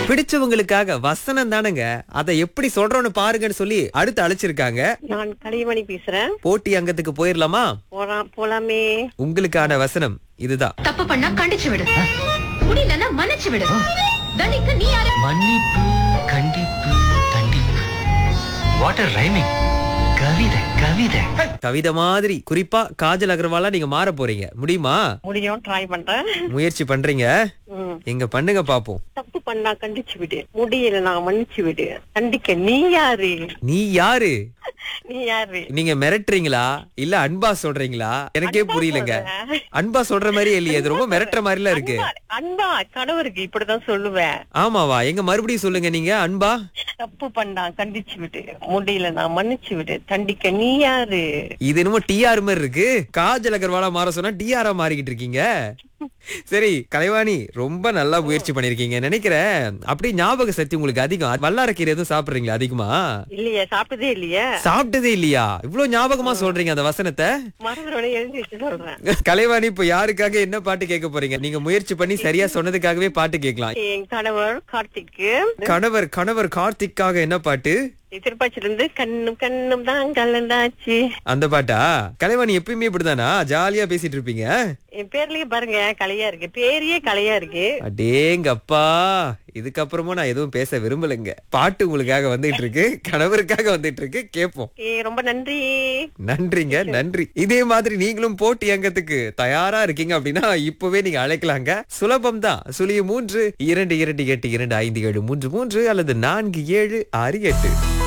பிடிச்சவங்களுக்காக வசனம் தானங்க அதை எப்படி சொல்றோம்னு பாருங்கன்னு சொல்லி அடுத்து அழைச்சிருக்காங்க நான் கலைமணி பேசுறேன் போட்டி அங்கத்துக்கு போயிரலாமா போலாம் போலாமே உங்களுக்கான வசனம் இதுதான் தப்பு பண்ணா கண்டிச்சு விடு முடியலன்னா மன்னிச்சு விடு தண்டிக்க நீ யாரு மன்னிப்பு கண்டிப்பு தண்டிப்பு வாட்டர் ரைமிங் கவிதை கவிதை கவிதை மாதிரி குறிப்பா காஜல் அகர்வாலா நீங்க மாற போறீங்க முடியுமா முடியும் ட்ரை பண்றேன் முயற்சி பண்றீங்க ம். எங்க பண்ணுங்க பாப்போம் தப்பு பண்ணா கண்டிச்சு விடு முடியல நான் மன்னிச்சு விடு கண்டிக்க நீ யாரு நீ யாரு நீ யாரு நீங்க மிரட்டுறீங்களா இல்ல அன்பா சொல்றீங்களா எனக்கே அன்பா புரியலங்க சொல்றேன். அன்பா சொல்ற மாதிரியே இல்லையே இது ரொம்ப மிரட்டுற மாதிரிலாம் இருக்கு அன்பா- அன்பா கணவருக்கு இப்படிதான் சொல்லுவேன் ஆமாவா எங்க மறுபடியும் சொல்லுங்க நீங்க அன்பா தப்பு பண்ணா கண்டிச்சு விடு முடியல நான் மன்னிச்சு விடு தண்டிக்க நீ யாரு இது என்னமோ டிஆர் மாதிரி இருக்கு காஜல் அகர்வாலா மாற சொன்னா டிஆரா மாறிக்கிட்டு இருக்கீங்க சரி கலைவாணி ரொம்ப நல்லா முயற்சி பண்ணிருக்கீங்க நினைக்கிறேன் அப்படி ஞாபக சக்தி உங்களுக்கு அதிகம் வல்லாரக்கீரை எதுவும் சாப்பிடுறீங்களா அதிகமா இல்லையே சாப்பிட்டதே இல்லையே சாப்பிட்டதே இல்லையா இவ்வளவு ஞாபகமா சொல்றீங்க அந்த வசனத்தை மறந்துடனே எழுதி வச்சு சொல்றேன் கலைவாணி இப்ப யாருக்காக என்ன பாட்டு கேட்க போறீங்க நீங்க முயற்சி பண்ணி சரியா சொன்னதுக்காகவே பாட்டு கேட்கலாம் என் கணவர் கார்த்திக்கு கணவர் கணவர் கார்த்திக்காக என்ன பாட்டு திருப்பாச்சில இருந்து கண்ணும் கண்ணும் தான் கலந்தாச்சு அந்த பாட்டா கலைவாணி எப்பயுமே இப்படிதானா ஜாலியா பேசிட்டு இருப்பீங்க என் பேர்லயே பாருங்க கலையா இருக்கு பேரையே கலையா இருக்கு அடேங்கப்பா இதுக்கப்புறமா நான் எதுவும் பேச விரும்பலைங்க பாட்டு உங்களுக்காக வந்துட்டு இருக்கு கணவருக்காக வந்துட்டு இருக்கு கேட்போம் ஏ, ரொம்ப நன்றி நன்றிங்க நன்றி இதே மாதிரி நீங்களும் போட்டி அங்கத்துக்கு தயாரா இருக்கீங்க அப்படின்னா இப்பவே நீங்க அழைக்கலாங்க சுலபம் தான் சுழிய மூன்று இரண்டு இரண்டு எட்டு இரண்டு ஐந்து ஏழு மூன்று மூன்று அல்லது நான்கு ஏழு ஆறு எட்டு